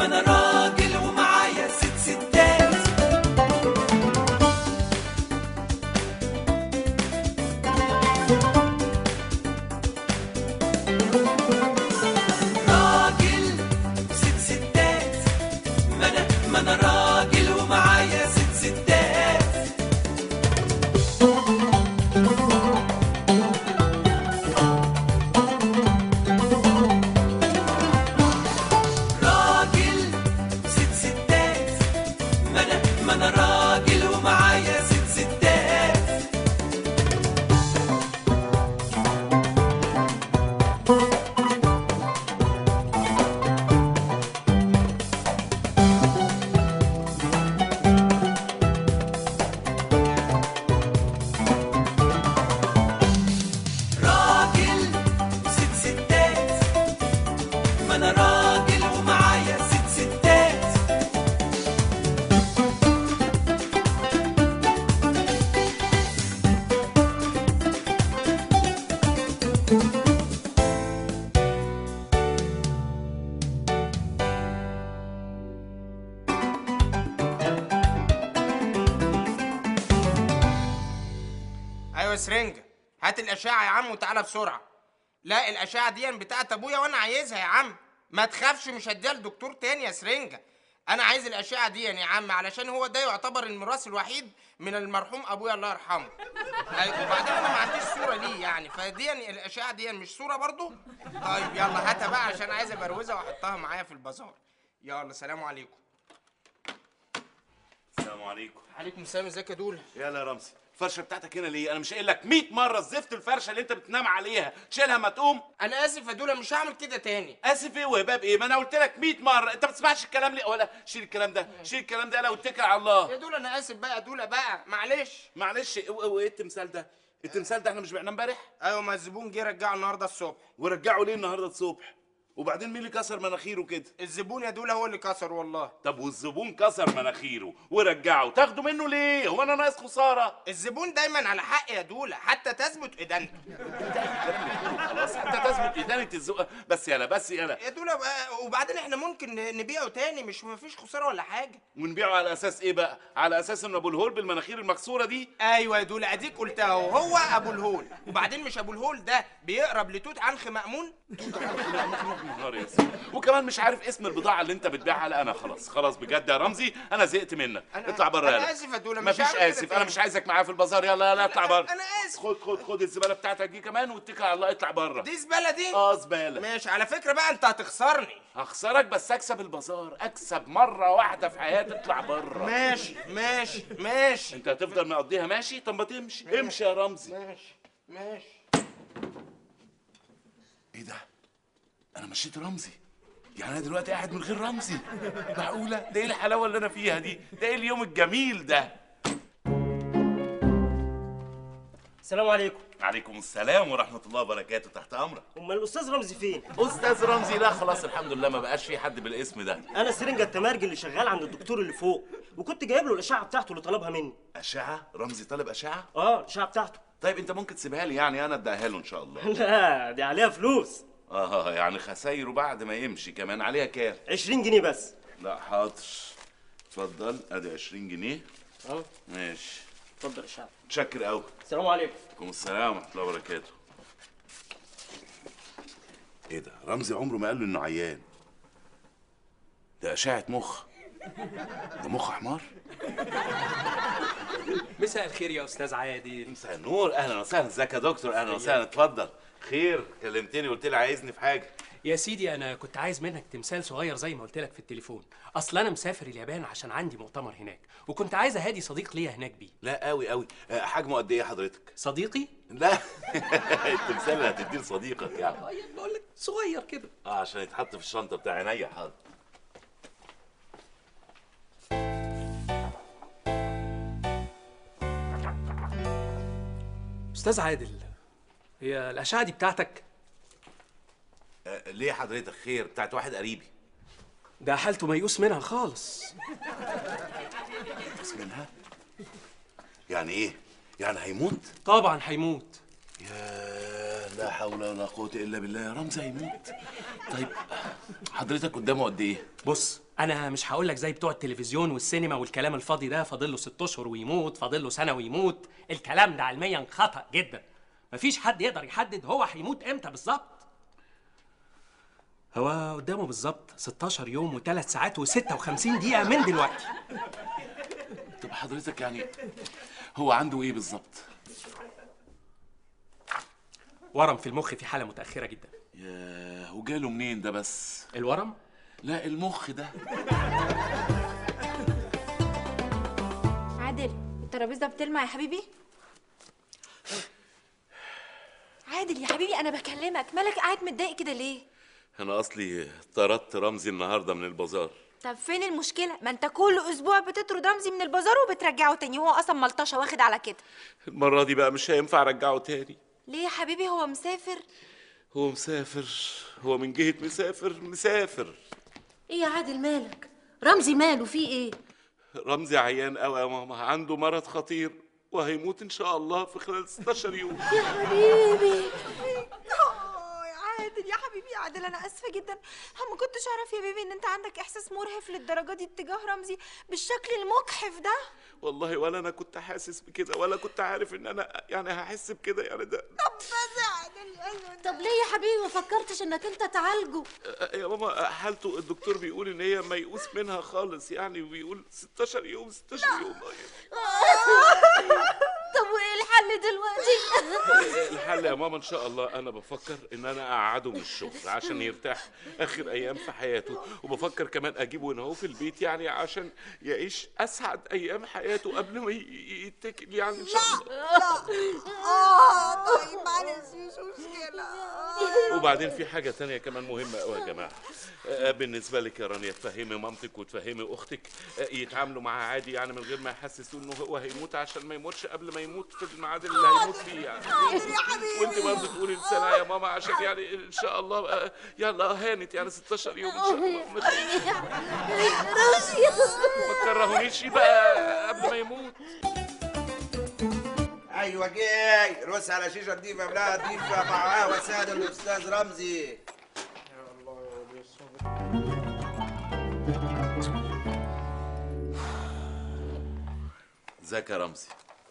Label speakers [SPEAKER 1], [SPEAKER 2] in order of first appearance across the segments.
[SPEAKER 1] ما انا راجل ومعايا ست ستات راجل ست ستات ما انا ما انا راجل ومعايا ست ستات راجل ست ستات ما انا ما انا راجل ومعايا ست ستات راجل ست ستات ما انا راجل ومعايا ست ستات
[SPEAKER 2] ايوه سرنجة هات الاشعه يا عم وتعالى بسرعه لا الاشعه دي بتاعت ابويا وانا عايزها يا عم ما تخافش مش هديها لدكتور تاني يا سرنجة انا عايز الاشعه دي يا عم علشان هو ده يعتبر الميراث الوحيد من المرحوم ابويا الله يرحمه أيوة وبعدين انا ما عنديش صوره ليه يعني فدي الاشعه دي مش صوره برضو طيب يلا هاتها بقى عشان عايز ابروزها واحطها معايا في البازار يلا سلام عليكم
[SPEAKER 3] السلام عليكم
[SPEAKER 2] عليكم السلام ازيك يا دوله
[SPEAKER 3] يلا يا رمزي الفرشه بتاعتك هنا ليه انا مش قايل لك 100 مره الزفت الفرشه اللي انت بتنام عليها شيلها ما تقوم
[SPEAKER 2] انا اسف يا دوله مش هعمل كده تاني
[SPEAKER 3] اسف ايه وهباب ايه ما انا قلت لك 100 مره انت ما بتسمعش الكلام ليه ولا شيل الكلام ده شيل الكلام ده لا واتكل على الله
[SPEAKER 2] يا دوله انا اسف بقى يا دوله بقى معلش
[SPEAKER 3] معلش إيه- وايه التمثال ده التمثال ده احنا مش بعناه امبارح
[SPEAKER 2] ايوه ما الزبون جه رجعه النهارده الصبح
[SPEAKER 3] ورجعوا ليه النهارده الصبح وبعدين مين اللي كسر مناخيره كده
[SPEAKER 2] الزبون يا دوله هو اللي كسر والله
[SPEAKER 3] طب والزبون كسر مناخيره ورجعه تاخدوا منه ليه هو انا ناقص خساره
[SPEAKER 2] الزبون دايما على حق يا دوله حتى تثبت ادانته
[SPEAKER 3] خلاص حتى تثبت ادانه الزق بس يلا بس يلا
[SPEAKER 2] يا دوله بقى وبعدين احنا ممكن نبيعه تاني مش مفيش خساره ولا حاجه
[SPEAKER 3] ونبيعه على اساس ايه بقى على اساس ان ابو الهول بالمناخير المكسوره دي
[SPEAKER 2] ايوه يا دوله اديك قلتها اهو هو ابو الهول وبعدين مش ابو الهول ده بيقرب لتوت عنخ مامون
[SPEAKER 3] نهار يا سيدي. وكمان مش عارف اسم البضاعه اللي انت بتبيعها لا انا خلاص خلاص بجد يا رمزي انا زهقت منك
[SPEAKER 2] أنا-
[SPEAKER 3] اطلع بره
[SPEAKER 2] أنا
[SPEAKER 3] يلا
[SPEAKER 2] آسف يا دولة، مش
[SPEAKER 3] مفيش
[SPEAKER 2] هعمل كده
[SPEAKER 3] اسف انا
[SPEAKER 2] تاني.
[SPEAKER 3] مش عايزك معايا في البازار يلا يلا اطلع بره
[SPEAKER 2] انا اسف
[SPEAKER 3] خد خد خد الزباله بتاعتك دي كمان واتكل على الله اطلع بره
[SPEAKER 2] دي زباله دي
[SPEAKER 3] اه زباله
[SPEAKER 2] ماشي على فكره بقى انت هتخسرني
[SPEAKER 3] هخسرك بس اكسب البازار اكسب مره واحده في حياتي اطلع بره
[SPEAKER 2] ماشي ماشي ماشي
[SPEAKER 3] انت هتفضل مقضيها ماشي طب ما تمشي امشي يا رمزي
[SPEAKER 2] ماشي ماشي
[SPEAKER 3] ايه ده انا مشيت رمزي يعني انا دلوقتي قاعد من غير رمزي معقوله ده ايه الحلاوه اللي انا فيها دي ده ايه اليوم الجميل ده
[SPEAKER 4] السلام عليكم
[SPEAKER 3] عليكم السلام ورحمه الله وبركاته تحت امرك
[SPEAKER 4] امال الاستاذ رمزي فين
[SPEAKER 3] استاذ رمزي لا خلاص الحمد لله ما بقاش في حد بالاسم ده
[SPEAKER 4] انا سرنجة التمارجي اللي شغال عند الدكتور اللي فوق وكنت جايب له الاشعه بتاعته اللي طلبها مني
[SPEAKER 3] اشعه رمزي طالب اشعه
[SPEAKER 4] اه الاشعه بتاعته
[SPEAKER 3] طيب انت ممكن تسيبها لي يعني انا اديها له ان شاء الله
[SPEAKER 4] لا دي عليها فلوس
[SPEAKER 3] اه يعني خسايره بعد ما يمشي كمان عليها كام
[SPEAKER 4] 20 جنيه بس
[SPEAKER 3] لا حاضر اتفضل ادي 20 جنيه
[SPEAKER 4] اه
[SPEAKER 3] ماشي
[SPEAKER 4] اتفضل الاشعه
[SPEAKER 3] متشكر قوي
[SPEAKER 4] السلام عليكم
[SPEAKER 3] عليكم السلام ورحمه الله وبركاته ايه ده رمزي عمره ما قال له انه عيان ده اشعه مخ ده مخ حمار
[SPEAKER 5] مساء الخير يا استاذ عادل
[SPEAKER 3] مساء النور اهلا وسهلا ازيك يا دكتور اهلا وسهلا اتفضل خير كلمتني قلت لي عايزني في حاجه
[SPEAKER 5] يا سيدي انا كنت عايز منك تمثال صغير زي ما قلت لك في التليفون اصل انا مسافر اليابان عشان عندي مؤتمر هناك وكنت عايز اهادي صديق ليا هناك بيه
[SPEAKER 3] لا قوي قوي آه، حجمه قد ايه حضرتك
[SPEAKER 5] صديقي
[SPEAKER 3] لا التمثال اللي هتديه لصديقك يعني
[SPEAKER 5] طيب بقول لك صغير كده
[SPEAKER 3] اه عشان يتحط في الشنطه بتاع عينيا حاضر
[SPEAKER 5] استاذ عادل هي الاشعه دي بتاعتك
[SPEAKER 3] آه، ليه حضرتك خير بتاعت واحد قريبي
[SPEAKER 5] ده حالته ميؤوس منها خالص
[SPEAKER 3] بس منها يعني ايه يعني هيموت
[SPEAKER 5] طبعا هيموت
[SPEAKER 3] يا لا حول ولا قوة إلا بالله يا رمزي هيموت طيب حضرتك قدامه قد إيه؟
[SPEAKER 5] بص انا مش هقول لك زي بتوع التلفزيون والسينما والكلام الفاضي ده فاضل له ست اشهر ويموت فاضل له سنه ويموت الكلام ده علميا خطا جدا مفيش حد يقدر يحدد هو هيموت امتى بالظبط هو قدامه بالظبط 16 يوم و3 ساعات و56 دقيقه من دلوقتي
[SPEAKER 3] طب حضرتك يعني هو عنده إيه بالظبط؟
[SPEAKER 5] ورم في المخ في حاله متاخره جدا
[SPEAKER 3] ياه وجاله منين ده بس؟
[SPEAKER 5] الورم
[SPEAKER 3] لا المخ ده
[SPEAKER 6] عادل الترابيزه بتلمع يا حبيبي عادل يا حبيبي انا بكلمك مالك قاعد متضايق كده ليه
[SPEAKER 3] أنا أصلي طردت رمزي النهاردة من البازار
[SPEAKER 6] طب فين المشكله ما انت كل اسبوع بتطرد رمزي من البازار وبترجعه تاني هو اصلا ملطشه واخد على كده
[SPEAKER 3] المرة دي بقى مش هينفع أرجعه تاني
[SPEAKER 6] ليه يا حبيبي هو مسافر
[SPEAKER 3] هو مسافر هو من جهة مسافر مسافر
[SPEAKER 7] ايه يا عادل مالك رمزي ماله في ايه
[SPEAKER 3] رمزي عيان قوي يا ماما عنده مرض خطير وهيموت ان شاء الله في خلال 16 يوم
[SPEAKER 7] يا حبيبي
[SPEAKER 6] آه، يا عادل يا حبيبي يا عادل انا اسفه جدا أنا ما كنتش اعرف يا بيبي ان انت عندك احساس مرهف للدرجه دي اتجاه رمزي بالشكل المجحف ده
[SPEAKER 3] والله ولا انا كنت حاسس بكده ولا كنت عارف ان انا يعني هحس بكده يعني ده
[SPEAKER 6] طب بس يا عادل ايوه
[SPEAKER 7] طب ليه يا حبيبي ما فكرتش انك انت تعالجه
[SPEAKER 3] آه، يا ماما حالته الدكتور بيقول ان هي ميؤوس منها خالص يعني وبيقول 16 يوم 16 يوم
[SPEAKER 7] طب وايه الحل دلوقتي
[SPEAKER 3] الحل يا ماما ان شاء الله انا بفكر ان انا اقعده من الشغل عشان يرتاح اخر ايام في حياته وبفكر كمان اجيبه هنا هو في البيت يعني عشان يعيش اسعد ايام حياته قبل ما ي- ي- يتكل يعني ان شاء الله
[SPEAKER 6] اه طيب معلش مش مشكله
[SPEAKER 3] وبعدين في حاجة تانية كمان مهمة قوي يا جماعة آه، بالنسبة لك يا رانيا تفهمي مامتك وتفهمي أختك آه، يتعاملوا معاه عادي يعني من غير ما يحسسوا إنه هو هيموت عشان ما يموتش قبل ما يموت في الميعاد اللي هيموت فيه يعني وأنت برضه تقولي لسنة يا ماما عشان يعني إن شاء الله آه، يلا هانت يعني 16 يوم إن شاء الله ما ما تكرهونيش بقى قبل ما يموت
[SPEAKER 8] ايوه جاي رص على شيشه نضيفه بلا نضيفه مع قهوه ساده الاستاذ رمزي
[SPEAKER 3] ازيك يا رمزي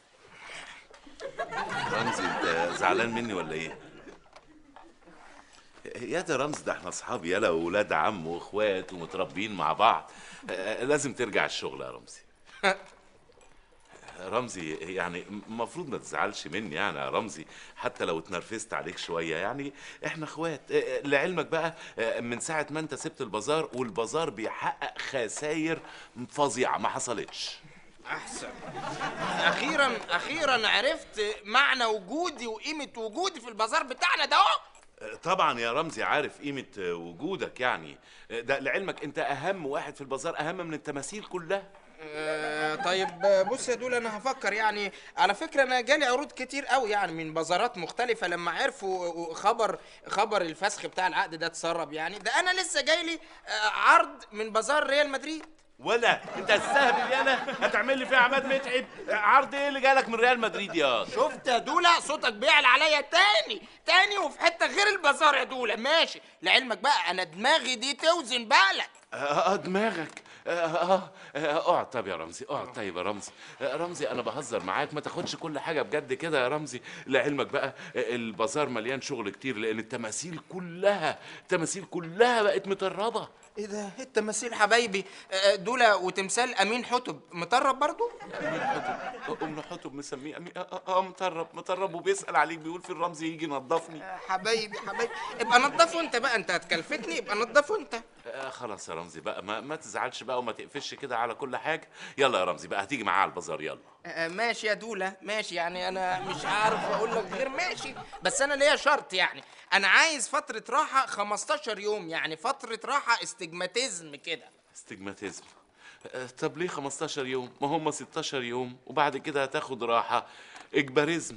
[SPEAKER 3] رمزي انت زعلان مني ولا ايه يا ده رمزي ده احنا اصحاب يلا واولاد عم واخوات ومتربيين مع بعض آه، لازم ترجع الشغل يا رمزي رمزي يعني المفروض ما تزعلش مني يعني يا رمزي حتى لو اتنرفزت عليك شويه يعني احنا اخوات آه، آه، لعلمك بقى آه، من ساعه ما انت سبت البازار والبازار بيحقق خساير فظيعه ما حصلتش
[SPEAKER 2] احسن اخيرا اخيرا عرفت معنى وجودي وقيمه وجودي في البازار بتاعنا ده اهو
[SPEAKER 3] طبعا يا رمزي عارف قيمة وجودك يعني ده لعلمك انت اهم واحد في البازار اهم من التماثيل كلها
[SPEAKER 2] آه، طيب آه، بص يا دول انا هفكر يعني على فكره انا جالي عروض كتير قوي يعني من بازارات مختلفه لما عرفوا خبر خبر الفسخ بتاع العقد ده اتسرب يعني ده انا لسه جاي لي آه، عرض من بازار ريال مدريد
[SPEAKER 3] ولا انت هتستهبل انا هتعمل لي فيها عماد متعب عرض ايه اللي جالك من ريال مدريد يا
[SPEAKER 2] شفت يا دولا صوتك بيعلى عليا تاني تاني وفي حته غير البازار يا دولا ماشي لعلمك بقى انا دماغي دي توزن بالك
[SPEAKER 3] اه دماغك اه اه اه، اقعد طب يا رمزي اقعد طيب يا رمزي آه، رمزي انا بهزر معاك ما تاخدش كل حاجه بجد كده يا رمزي لعلمك بقى آه، البازار مليان شغل كتير لان التماثيل كلها التماثيل كلها بقت مطربه
[SPEAKER 2] ايه ده إيه التماثيل حبايبي آه، دولا وتمثال امين حتب مطرب برضو
[SPEAKER 3] امين حتب ام حتب مسميه امين اه, آه, آه مطرب مطرب وبيسال عليك بيقول في الرمز يجي ينضفني
[SPEAKER 2] آه، حبايبي حبايبي ابقى نضفه انت بقى انت هتكلفتني ابقى نضفه انت
[SPEAKER 3] آه خلاص يا رمزي بقى ما, ما تزعلش بقى وما تقفش كده على كل حاجه يلا يا رمزي بقى هتيجي معايا على البازار يلا
[SPEAKER 2] آه، ماشي يا دولا ماشي يعني انا مش عارف اقول لك غير ماشي بس انا ليا شرط يعني انا عايز فتره راحه 15 يوم يعني فتره راحه استجماتيزم كده
[SPEAKER 3] استجماتيزم آه طب ليه 15 يوم ما هم 16 يوم وبعد كده هتاخد راحه اجباريزم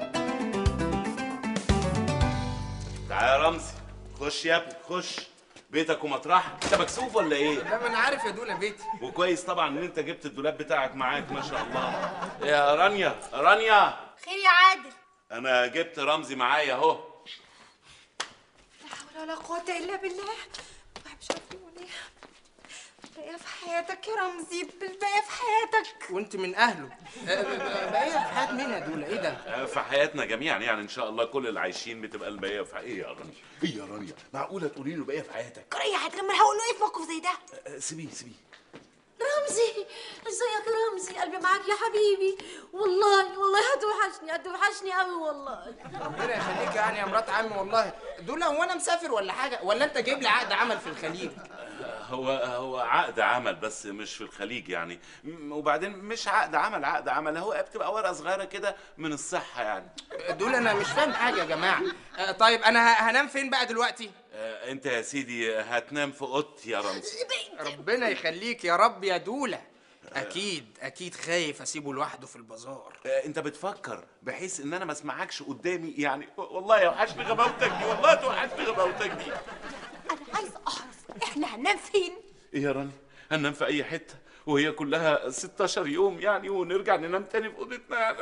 [SPEAKER 3] تعال يا رمزي خش يا ابني خش بيتك ومطرحك انت مكسوف ولا ايه
[SPEAKER 2] لا ما انا عارف يا دولا بيتي
[SPEAKER 3] وكويس طبعا ان انت جبت الدولاب بتاعك معاك ما شاء الله يا رانيا رانيا
[SPEAKER 6] خير يا عادل
[SPEAKER 3] انا جبت رمزي معايا اهو
[SPEAKER 6] لا حول ولا قوة إلا بالله الواحد مش عارف يقول إيه الباقية في حياتك يا رمزي الباقية في حياتك
[SPEAKER 2] وانت من اهله آه، آه، بقى في حياه مين يا دولا ايه ده
[SPEAKER 3] آه، في حياتنا جميعا يعني ان شاء الله كل اللي عايشين بتبقى الباقيه في ايه يا رانيا ايه يا رانيا معقوله تقولي له بقيه في حياتك
[SPEAKER 6] كرة يا عادل لما هقول له إيه في موقف زي ده
[SPEAKER 3] آه، سيبيه سيبيه
[SPEAKER 7] رمزي ازيك يا رمزي قلبي معاك يا حبيبي والله والله هتوحشني هتوحشني قوي والله
[SPEAKER 2] ربنا يخليك يعني يا مرات عمي والله دولا هو انا مسافر ولا حاجه ولا انت جايب لي عقد عمل في الخليج
[SPEAKER 3] هو هو عقد عمل بس مش في الخليج يعني م- وبعدين مش عقد عمل عقد عمل هو بتبقى ورقه صغيره كده من الصحه يعني
[SPEAKER 2] دول انا مش فاهم حاجه يا جماعه آه، طيب انا ه- هنام فين بقى دلوقتي
[SPEAKER 3] آه، انت يا سيدي هتنام في اوضتي يا رمزي
[SPEAKER 2] ربنا يخليك يا رب يا دولا اكيد اكيد خايف اسيبه لوحده في البازار
[SPEAKER 3] آه، انت بتفكر بحيث ان انا ما اسمعكش قدامي يعني والله يا وحشني غباوتك دي والله توحشني غباوتك دي
[SPEAKER 6] أنا عايزة أعرف إحنا هننام فين
[SPEAKER 3] ايه يا راني هننام في اي حته وهي كلها 16 يوم يعني ونرجع ننام تاني في اوضتنا يعني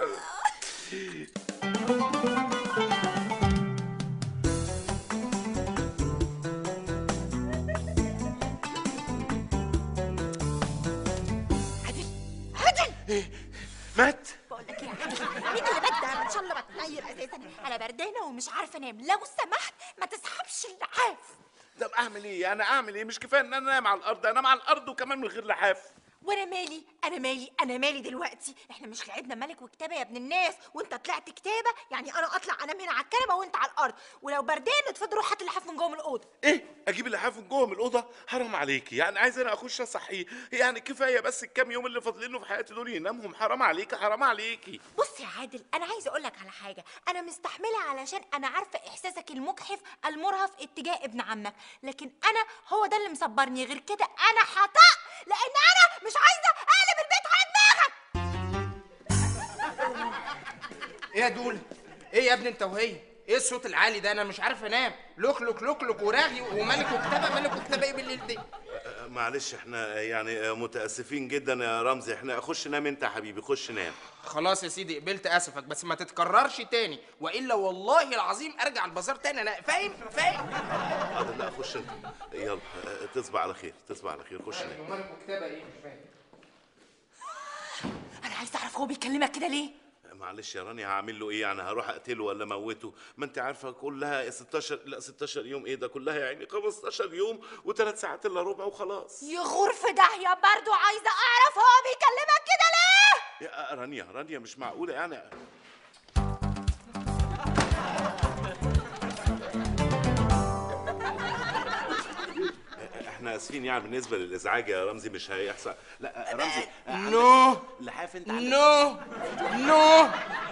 [SPEAKER 6] عادل عادل
[SPEAKER 3] مات
[SPEAKER 6] بقول لك ايه يا عادل مين اللي بدأ ان شاء الله بتنير اساسا انا بردانه ومش عارفه انام لو سمحت ما تسحبش اللحاف
[SPEAKER 3] طب اعمل ايه انا اعمل ايه مش كفايه ان انا انام على الارض انام على الارض وكمان من غير لحاف
[SPEAKER 6] وانا مالي انا مالي انا مالي دلوقتي احنا مش لعبنا ملك وكتابه يا ابن الناس وانت طلعت كتابه يعني انا اطلع انام هنا على الكنبه وانت على الارض ولو بردان اتفضل روح هات اللحاف من جوه من الاوضه
[SPEAKER 3] ايه اجيب اللحاف من جوه من الاوضه حرام عليكي يعني عايز انا اخش اصحيه يعني كفايه بس الكام يوم اللي فاضلينه في حياتي دول ينامهم حرام عليكي حرام عليكي
[SPEAKER 6] بص يا عادل انا عايزه اقول لك على حاجه انا مستحمله علشان انا عارفه احساسك المجحف المرهف اتجاه ابن عمك لكن انا هو ده اللي مصبرني غير كده انا هطق لان انا مش عايزه اقلب البيت على دماغك
[SPEAKER 2] ايه يا دولا ايه يا ابني انت وهي ايه الصوت العالي ده انا مش عارف انام لوك لوك لوك لوك وراغي وملك وكتابه ملك وكتابه ايه بالليل دي
[SPEAKER 3] معلش احنا يعني متاسفين جدا يا رمزي احنا خش نام انت يا حبيبي خش نام
[SPEAKER 2] خلاص يا سيدي قبلت اسفك بس ما تتكررش تاني والا والله العظيم ارجع البازار تاني انا فاهم فاهم
[SPEAKER 3] حاضر لا خش انت يلا اه، تصبح على خير تصبح على خير خش نام
[SPEAKER 2] ملك وكتابه ايه مش فاهم
[SPEAKER 6] انا عايزه اعرف هو بيكلمك كده ليه
[SPEAKER 3] معلش يا راني هعمل له ايه يعني هروح اقتله ولا اموته ما انت عارفه كلها 16 لا 16 يوم ايه ده كلها يعني 15 يوم وثلاث ساعات الا ربع وخلاص
[SPEAKER 6] يغور في داهيه برضو عايزه اعرف هو بيكلمك كده ليه
[SPEAKER 3] يا رانيا رانيا مش معقوله يعني احنا اسفين يعني بالنسبه للازعاج يا رمزي مش هيحصل لا رمزي
[SPEAKER 2] نو
[SPEAKER 3] لحاف انت عندك
[SPEAKER 2] نو نو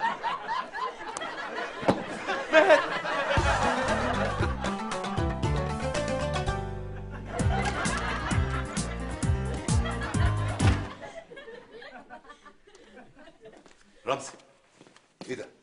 [SPEAKER 3] رمزي ايه ده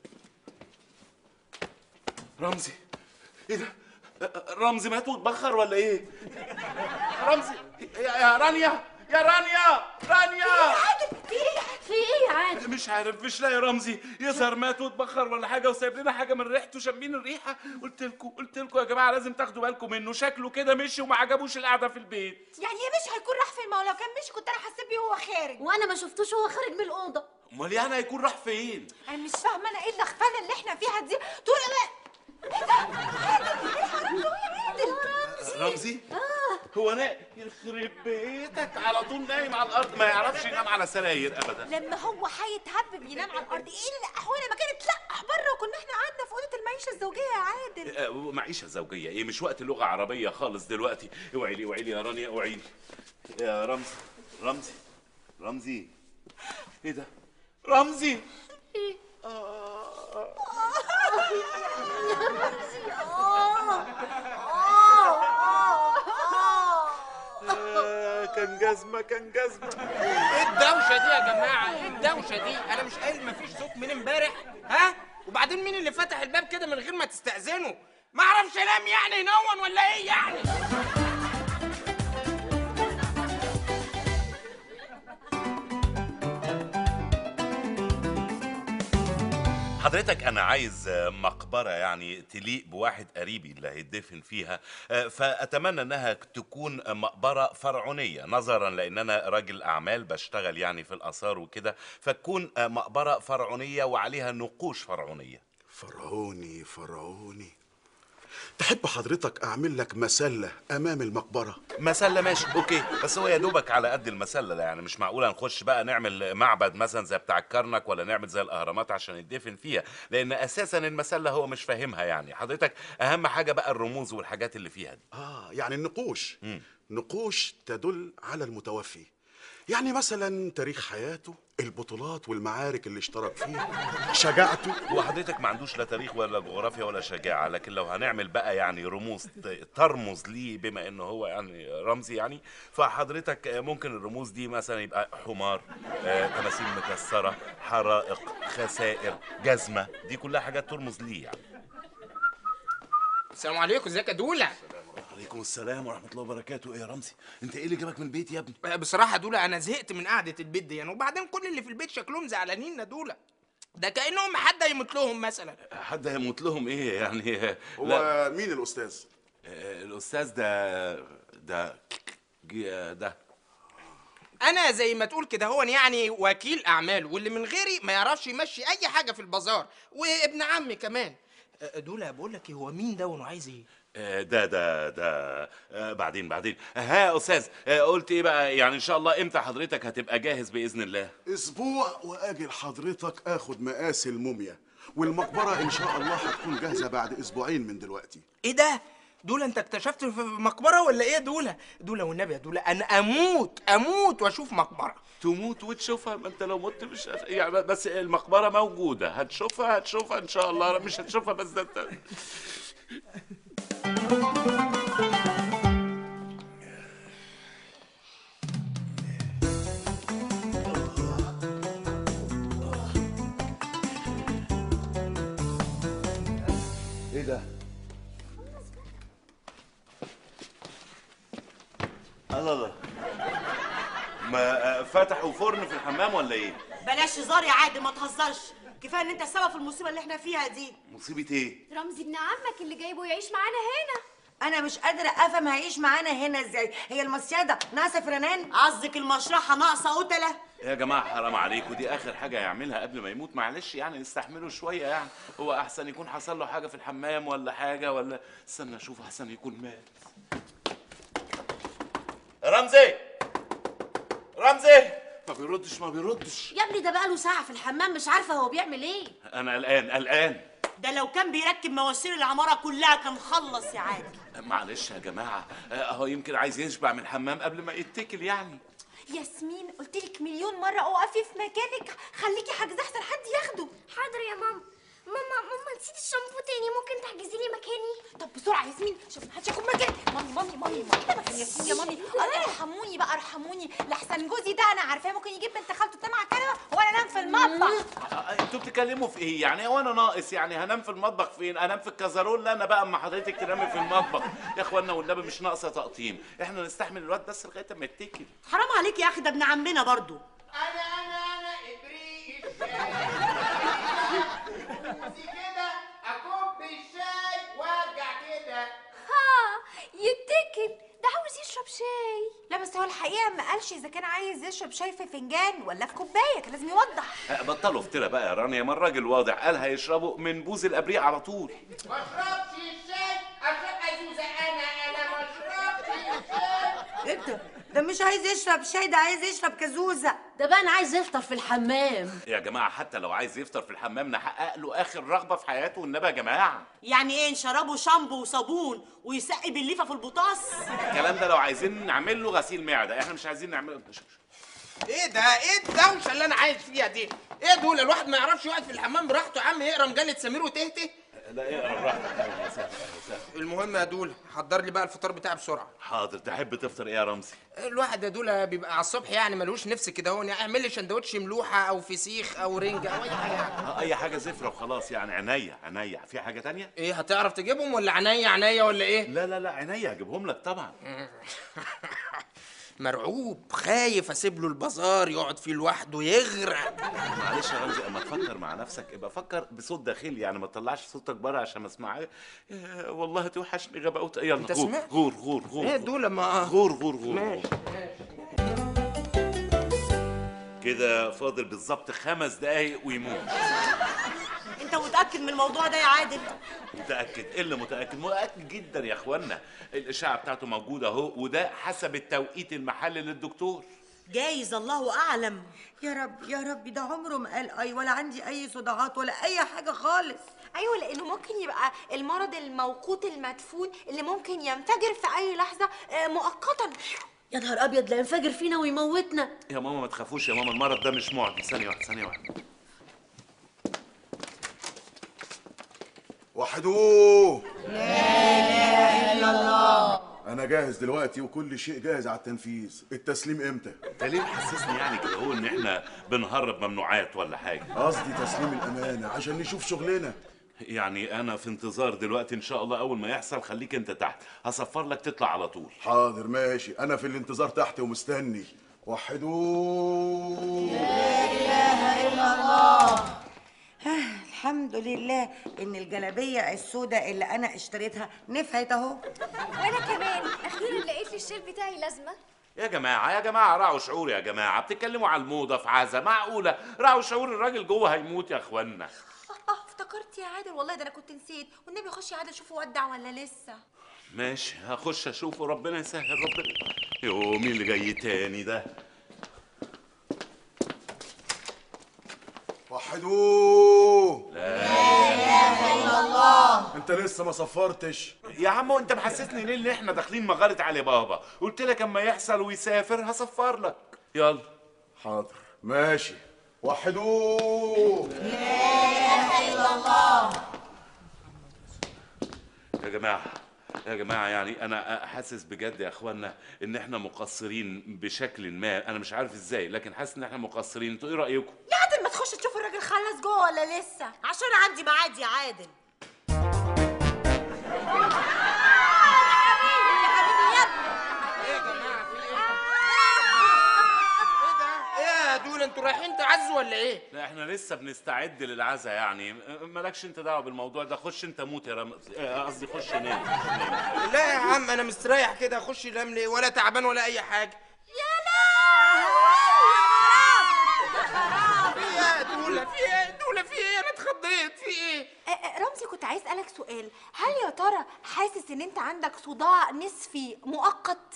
[SPEAKER 3] رمزي ايه ده رمزي مات واتبخر ولا ايه رمزي يا يا رانيا يا رانيا رانيا
[SPEAKER 6] عادل في ايه
[SPEAKER 7] في ايه يا عادل
[SPEAKER 3] مش عارف مش لاقي رمزي يظهر مات واتبخر ولا حاجه وسايب لنا حاجه من ريحته شامين الريحه قلت لكم قلت لكم يا جماعه لازم تاخدوا بالكم منه شكله كده مشي وما عجبوش القعده في البيت
[SPEAKER 6] يعني ايه مش هيكون راح فين ما هو لو كان مشي كنت انا حسيت بيه وهو خارج
[SPEAKER 7] وانا ما شفتوش وهو خارج من الاوضه
[SPEAKER 3] امال يعني هيكون راح فين
[SPEAKER 6] انا مش فاهمه انا ايه اللخفانه اللي احنا فيها دي طول ما ايه ده عادل ايه الحرام ده يا عادل
[SPEAKER 3] رمزي هو انا يخرب بيتك على طول نايم على الارض ما يعرفش ينام على سراير ابدا
[SPEAKER 6] لما هو هيتهبب ينام على الارض ايه اللي احوانا ما كانت تلقح بره وكنا احنا قعدنا في اوضه المعيشه الزوجيه يا عادل
[SPEAKER 3] آه، معيشه زوجيه ايه مش وقت لغه عربيه خالص دلوقتي اوعي لي اوعي لي يا رانيا اوعي لي يا رمزي رمزي رمزي ايه ده رمزي آه، كان جزمه كان جزمه
[SPEAKER 2] ايه الدوشه دي يا جماعه ايه الدوشه دي انا مش قايل مفيش صوت من امبارح ها وبعدين مين اللي فتح الباب كده من غير ما تستأذنوا ما اعرفش انام يعني ينون ولا ايه يعني
[SPEAKER 3] حضرتك انا عايز آه، مقبره يعني تليق بواحد قريبي اللي هيدفن فيها آه، فاتمنى انها تكون مقبره فرعونيه نظرا لان انا راجل اعمال بشتغل يعني في الاثار وكده فتكون آه، مقبره فرعونيه وعليها نقوش فرعونيه
[SPEAKER 9] فرعوني فرعوني تحب حضرتك اعمل لك مسله امام المقبره
[SPEAKER 3] مسله ماشي اوكي بس هو يا دوبك على قد المسله ده يعني مش معقوله نخش بقى نعمل معبد مثلا زي بتاع الكرنك ولا نعمل زي الاهرامات عشان يدفن فيها لان اساسا المسله هو مش فاهمها يعني حضرتك اهم حاجه بقى الرموز والحاجات اللي فيها دي
[SPEAKER 9] اه يعني النقوش نقوش تدل على المتوفي يعني مثلا تاريخ حياته البطولات والمعارك اللي اشترك فيها شجاعته
[SPEAKER 3] هو حضرتك ما عندوش لا تاريخ ولا جغرافيا ولا شجاعه لكن لو هنعمل بقى يعني رموز ت- ترمز ليه بما انه هو يعني رمزي يعني فحضرتك ممكن الرموز دي مثلا يبقى حمار آه، تماثيل مكسره حرائق خسائر جزمه دي كلها حاجات ترمز ليه يعني
[SPEAKER 2] السلام عليكم ازيك يا دوله
[SPEAKER 10] عليكم السلام ورحمة الله وبركاته ايه يا رمزي انت ايه اللي جابك من البيت يا ابني
[SPEAKER 2] بصراحه يا دوله انا زهقت من قعده البيت دي يعني وبعدين كل اللي في البيت شكلهم زعلانين يا دوله ده كانهم حد هيموت لهم مثلا
[SPEAKER 3] حد هيموت لهم ايه يعني
[SPEAKER 9] هو
[SPEAKER 3] لا
[SPEAKER 9] مين الاستاذ
[SPEAKER 3] آه، الاستاذ ده ده ج- ده
[SPEAKER 2] انا زي ما تقول كده هو يعني وكيل اعمال واللي من غيري ما يعرفش يمشي اي حاجه في البازار وابن عمي كمان أه، دوله بقول لك إيه، هو مين ده وانه عايز ايه
[SPEAKER 3] آه، ده ده ده آه، بعدين بعدين ها يا استاذ آه، قلت ايه بقى يعني ان شاء الله امتى حضرتك هتبقى جاهز باذن الله
[SPEAKER 9] اسبوع واجي لحضرتك اخد مقاس الموميا والمقبره ان شاء الله هتكون جاهزه بعد اسبوعين من دلوقتي
[SPEAKER 2] ايه ده دوله انت اكتشفت في مقبره ولا ايه يا دوله دوله والنبي يا دوله انا اموت اموت واشوف مقبره
[SPEAKER 3] تموت وتشوفها ما انت لو مت مش هت- يعني بس المقبره موجوده هتشوفها هتشوفها ان شاء الله مش هتشوفها بس ده انت
[SPEAKER 10] ايه ده
[SPEAKER 3] الله الله ما آه، فتحوا فرن في الحمام ولا ايه
[SPEAKER 11] بلاش هزار يا عادل ما تهزرش كفايه ان انت السبب في المصيبه اللي احنا فيها دي
[SPEAKER 3] مصيبه ايه
[SPEAKER 7] رمزي ابن عمك اللي جايبه يعيش معانا هنا
[SPEAKER 11] انا مش قادره افهم هيعيش معانا هنا ازاي هي المصيده ناقصه فرنان قصدك المشرحه ناقصه قتله
[SPEAKER 3] يا جماعه حرام عليكم دي اخر حاجه يعملها قبل ما يموت معلش يعني نستحمله شويه يعني هو احسن يكون حصل له حاجه في الحمام ولا حاجه ولا استنى اشوف احسن يكون مات رمزي رمزي ما بيردش ما بيردش
[SPEAKER 7] يا ابني ده بقاله ساعة في الحمام مش عارفة هو بيعمل ايه
[SPEAKER 3] انا قلقان قلقان
[SPEAKER 11] ده لو كان بيركب مواسير العماره كلها كان خلص يا عادل
[SPEAKER 3] معلش يا جماعه اهو يمكن عايز يشبع من الحمام قبل ما يتكل يعني
[SPEAKER 6] ياسمين قلت لك مليون مره اقفي في مكانك خليكي حاجزه احسن حد ياخده
[SPEAKER 7] حاضر يا ماما ماما ماما نسيت الشامبو تاني ممكن تحجزي لي مكاني
[SPEAKER 6] طب بسرعه ياسمين عشان محدش ياخد مكاني مامي مامي مامي مامي مكان ياسمين يا مامي آه، ارحموني بقى ارحموني لحسن جوزي ده انا عارفاه ممكن يجيب بنت خالته تنام على الكنبه وانا انام في المطبخ
[SPEAKER 3] آه، انتوا بتتكلموا في ايه يعني هو انا ناقص يعني هنام في المطبخ فين انام في الكازارول لا انا بقى اما حضرتك تنامي في المطبخ يا اخوانا والنبي مش ناقصه تقطيم احنا نستحمل الواد بس لغايه اما يتكل
[SPEAKER 11] حرام عليك يا اخي ده ابن عمنا برضو
[SPEAKER 2] انا انا انا ابريق الشاي كده اكب الشاي وارجع كده
[SPEAKER 7] ها يتكل ده عاوز يشرب شاي
[SPEAKER 6] لا بس هو الحقيقه ما قالش اذا كان عايز يشرب شاي في فنجان ولا في كوبايه كان لازم يوضح
[SPEAKER 3] آه، بطلوا افترى بقى يا رانيا ما الراجل واضح قال هيشربوا من بوز الابريق على طول
[SPEAKER 2] ما اشربش الشاي اشرب ازوزه انا انا ما اشربش الشاي
[SPEAKER 11] انت ده مش عايز يشرب شاي ده عايز يشرب كازوزه
[SPEAKER 7] ده بقى انا عايز يفطر في الحمام
[SPEAKER 3] يا جماعه حتى لو عايز يفطر في الحمام نحقق له اخر رغبه في حياته والنبي يا جماعه
[SPEAKER 11] يعني ايه نشربه شامبو وصابون ويسقي بالليفه في البطاس
[SPEAKER 3] الكلام ده لو عايزين نعمل له غسيل معده احنا مش عايزين نعمل
[SPEAKER 2] ايه ده ايه الدوشه اللي انا عايش فيها دي ايه دول الواحد ما يعرفش يقعد في الحمام براحته يا عم يقرا مجله سمير وتهته
[SPEAKER 3] لا اقرا براحتك أهلاً وسهلاً، أهلاً وسهلاً.
[SPEAKER 2] المهم يا دول حضر لي بقى الفطار بتاعي بسرعه
[SPEAKER 3] حاضر تحب تفطر ايه يا رمزي
[SPEAKER 2] الواحد يا دول بيبقى على الصبح يعني ملوش نفس كده هو يعني اعمل لي سندوتش ملوحه او فسيخ او رنجه او اي حاجه يعني.
[SPEAKER 3] آه، اي حاجه زفره وخلاص يعني عينيا عينيا في حاجه تانية
[SPEAKER 2] ايه هتعرف تجيبهم ولا عينيا عينيا ولا ايه
[SPEAKER 3] لا لا لا عينيا هجيبهم لك طبعا
[SPEAKER 2] مرعوب خايف اسيب له البازار يقعد فيه لوحده يغرق
[SPEAKER 3] معلش يا رمزي اما تفكر مع نفسك ابقى فكر بصوت داخلي يعني ما تطلعش صوتك بره عشان ما اسمعك يا والله توحشني غباوت يلا
[SPEAKER 2] أنت
[SPEAKER 3] غور
[SPEAKER 2] سمعت؟
[SPEAKER 3] غور غور غور
[SPEAKER 2] ايه دول ما
[SPEAKER 3] غور غور غور
[SPEAKER 2] ماشي
[SPEAKER 3] كده فاضل بالظبط خمس دقايق ويموت
[SPEAKER 11] انت متاكد من الموضوع ده يا عادل
[SPEAKER 3] متأكد إيه اللي متأكد متأكد جدا يا اخوانا الإشاعة بتاعته موجودة أهو وده حسب التوقيت المحلي للدكتور
[SPEAKER 11] جايز الله اعلم يا رب يا رب ده عمره ما قال اي ولا عندي اي صداعات ولا اي حاجه خالص
[SPEAKER 6] ايوه لانه ممكن يبقى المرض الموقوت المدفون اللي ممكن ينفجر في اي لحظه آه، مؤقتا
[SPEAKER 7] يا نهار ابيض لا ينفجر فينا ويموتنا
[SPEAKER 3] يا ماما ما تخافوش يا ماما المرض ده مش معدي ثانية واحدة ثانية واحدة
[SPEAKER 9] وحدوه
[SPEAKER 11] الا الله
[SPEAKER 9] انا جاهز دلوقتي وكل شيء جاهز على التنفيذ التسليم امتى
[SPEAKER 3] انت ليه محسسني يعني كده هو ان احنا بنهرب ممنوعات ولا حاجة
[SPEAKER 9] قصدي تسليم الامانه عشان نشوف شغلنا
[SPEAKER 3] يعني انا في انتظار دلوقتي ان شاء الله اول ما يحصل خليك انت تحت هصفر لك تطلع على طول
[SPEAKER 9] حاضر ماشي انا في الانتظار تحت ومستني وحدوه
[SPEAKER 11] الحمد لله ان الجلابيه السوداء اللي انا اشتريتها نفعت اهو
[SPEAKER 12] وانا كمان اخيرا لقيت لي الشيل بتاعي لازمه
[SPEAKER 3] يا جماعة يا جماعة راعوا شعور يا جماعة بتتكلموا على الموضة في عزا معقولة راعوا شعور الراجل جوه هيموت يا اخوانا
[SPEAKER 6] اه افتكرت يا عادل والله ده انا كنت نسيت والنبي خش يا عادل شوفه ودع ولا لسه
[SPEAKER 3] ماشي هخش اشوفه ربنا يسهل ربنا يو مين اللي جاي تاني ده
[SPEAKER 9] وحدوه
[SPEAKER 11] الا الله
[SPEAKER 9] انت لسه ما صفرتش
[SPEAKER 3] يا عم انت محسسني ليه ان احنا داخلين مغارة علي بابا قلت لك اما يحصل ويسافر هصفر لك يلا
[SPEAKER 9] حاضر ماشي وحدوه
[SPEAKER 11] الا الله
[SPEAKER 3] يا جماعة يا جماعة يعني أنا حاسس بجد يا إخوانا إن إحنا مقصرين بشكل ما، أنا مش عارف إزاي، لكن حاسس إن إحنا مقصرين، أنتوا إيه رأيكم؟
[SPEAKER 6] يا عادل ما تخش تشوف الراجل خلص جوه ولا لسه
[SPEAKER 11] عشان عندي ميعاد يا عادل
[SPEAKER 2] ايه يا جماعه في ايه ايه ده ايه يا دول انتوا رايحين تعزوا ولا ايه
[SPEAKER 3] لا إحنا لسه بنستعد للعزا يعني، مالكش أنت دعوة بالموضوع ده، خش أنت موت يا رمز، آه، قصدي خش نام، خش نام.
[SPEAKER 2] لا يا عم انا مستريح كده اخش انام ليه ولا تعبان ولا اي حاجه في ايه يا دوله في ايه دوله في ايه انا اتخضيت في ايه
[SPEAKER 6] آه، آه، رمزي كنت عايز اسالك سؤال هل يا ترى حاسس ان انت عندك صداع نصفي مؤقت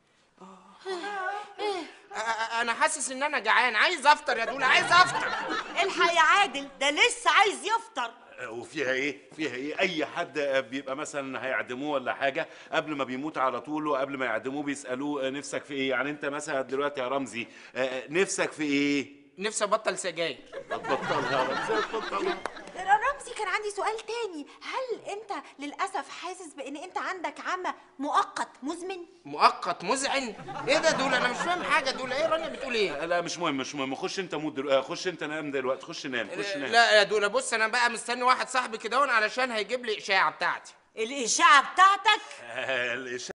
[SPEAKER 2] آه، آه، انا حاسس ان انا جعان عايز افطر يا دوله عايز افطر
[SPEAKER 11] الحق يا عادل ده لسه عايز يفطر
[SPEAKER 3] آه، وفيها إيه؟ فيها إيه؟ أي حد آه، بيبقى مثلا هيعدموه ولا حاجة قبل ما بيموت على طول وقبل ما يعدموه بيسألوه آه، نفسك في إيه؟ يعني أنت مثلا دلوقتي يا رمزي آه، نفسك في إيه؟
[SPEAKER 2] نفسي ابطل سجاير
[SPEAKER 3] بطلها يا رمزي بطلها
[SPEAKER 6] رمزي كان عندي سؤال تاني هل انت للاسف حاسس بان انت عندك عمى مؤقت مزمن
[SPEAKER 2] مؤقت مزعن ايه ده دول انا مش فاهم حاجه دول ايه رانيا بتقول ايه
[SPEAKER 3] لا مش مهم مش مهم خش انت موت دلوقتي خش انت نام دلوقتي خش نام خش نام
[SPEAKER 2] لا يا دوله بص انا بقى مستني واحد صاحبي كده هون علشان هيجيب لي اشاعه بتاعتي
[SPEAKER 11] الاشاعه بتاعتك
[SPEAKER 3] آه، الإشاعة